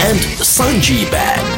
and Sanji Band.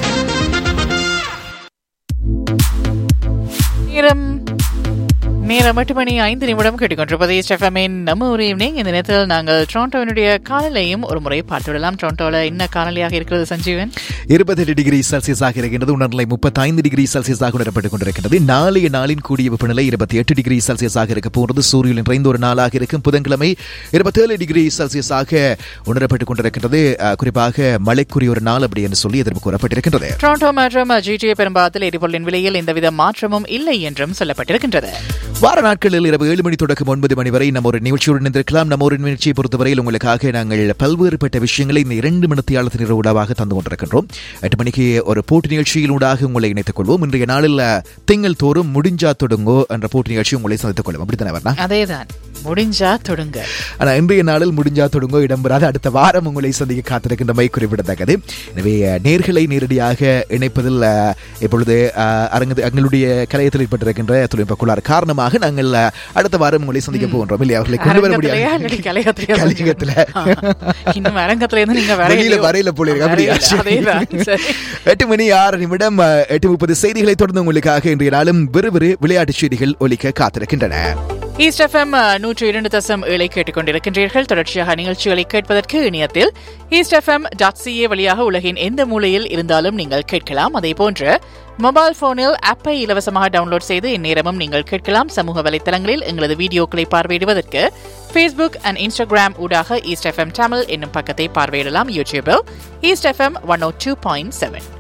நேரம் நேரம் எட்டு மணி ஐந்து நிமிடம் கேட்டுக்கொண்டிருப்பது ஸ்டெஃபமின் நம்ம ஒரு ஈவினிங் இந்த நேரத்தில் நாங்கள் டொரண்டோவினுடைய காலநிலையும் ஒரு முறை பார்த்துவிடலாம் டொரண்டோவில் என்ன காலநிலையாக இருக்கிறது சஞ்சீவன் இருபத்தெட்டு டிகிரி செல்சியஸாக இருக்கின்றது உணர்நிலை முப்பத்தைந்து டிகிரி செல்சியஸாக உணரப்பட்டுக் கொண்டிருக்கின்றது நாளைய நாளின் கூடிய வெப்பநிலை இருபத்தி எட்டு டிகிரி செல்சியஸாக இருக்க போகிறது சூரியன் நிறைந்த ஒரு நாளாக இருக்கும் புதன்கிழமை இருபத்தேழு டிகிரி செல்சியஸாக உணரப்பட்டுக் கொண்டிருக்கின்றது அஹ், குறிப்பாக மழைக்குரிய ஒரு நாள் அப்படி என்று சொல்லி எதிர்ப்பு கூறப்பட்டிருக்கின்றது டொரண்டோ மற்றும் ஜிடிஏ பெரும்பாலத்தில் எரிபொருளின் விலையில் எந்தவித மாற்றமும் இல்லை என்றும் சொல்லப்பட்டிருக்கின்றது வார நாட்களில் இரவு ஏழு மணி தொடக்கம் ஒன்பது மணி வரை நம்ம ஒரு நிகழ்ச்சியுடன் இருந்திருக்கலாம் நம்ம ஒரு நிகழ்ச்சியை பொறுத்தவரையில் உங்களுக்காக நாங்கள் பல்வேறுபட்ட விஷயங்களை இந்த இரண்டு மணித்தியாளத்தின் இரவு ஊடாக தந்து கொண்டிருக்கின்றோம் எட்டு மணிக்கு ஒரு போட்டி நிகழ்ச்சியில் ஊடாக உங்களை இணைத்துக் கொள்வோம் இன்றைய நாளில் திங்கள் தோறும் முடிஞ்சா தொடுங்கோ என்ற போட்டி நிகழ்ச்சி உங்களை சந்தித்துக் கொள்ளும் அப்படித்தானே வரணா அதேதான் முடிஞ்சா தொடுங்க ஆனா இன்றைய நாளில் முடிஞ்சா தொடங்கோ இடம்பெறாது அடுத்த வாரம் உங்களை சந்திக்க காத்திருக்கின்றமை குறிப்பிடத்தக்கது எனவே அஹ், நேர்களை நேரடியாக இணைப்பதில் அஹ், இப்பொழுது அஹ், அரங்கு எங்களுடைய கலையத்தில் ஏற்பட்டிருக்கின்ற தொழில்நுட்ப குளாறு காரணமாக நாங்கள் அஹ், அடுத்த வாரம் உங்களை சந்திக்க போகின்றோம் இல்லையா அவர்களை கொண்டு வர அரங்கத்திலயா இல்லாட்டி கலையத்திலயா கலியுகத்துல. ஆ. இன்னும் அரங்கத்துல இருந்து நீங்க வெளியில வரையில போல இருக்கு அப்படியா அதேதான் சரி எட்டு மணி ஆறு நிமிடம் அஹ், எட்டு முப்பது செய்திகளை தொடர்ந்து உங்களுக்காக இன்றைய நாளும் விறுவிறு விளையாட்டு செய்திகள் ஒலிக்க காத்திருக்கின்றன ஈஸ்ட் எஃப்எம் நூற்று இரண்டு தசம் ஏழை கேட்டுக்கொண்டிருக்கின்றீர்கள் தொடர்ச்சியாக நிகழ்ச்சிகளை கேட்பதற்கு இணையத்தில் ஈஸ்ட் எஃப்எம் டாட் சிஏ வழியாக உலகின் எந்த மூலையில் இருந்தாலும் நீங்கள் கேட்கலாம் அதே போன்று மொபைல் போனில் ஆப்பை இலவசமாக டவுன்லோட் செய்து இந்நேரமும் நீங்கள் கேட்கலாம் சமூக வலைத்தளங்களில் எங்களது வீடியோக்களை பார்வையிடுவதற்கு ஃபேஸ்புக் அண்ட் இன்ஸ்டாகிராம் ஊடாக ஈஸ்ட் எஃப்எம் தமிழ் என்னும் பக்கத்தை பார்வையிடலாம் யூடியூபில் East FM one O two point seven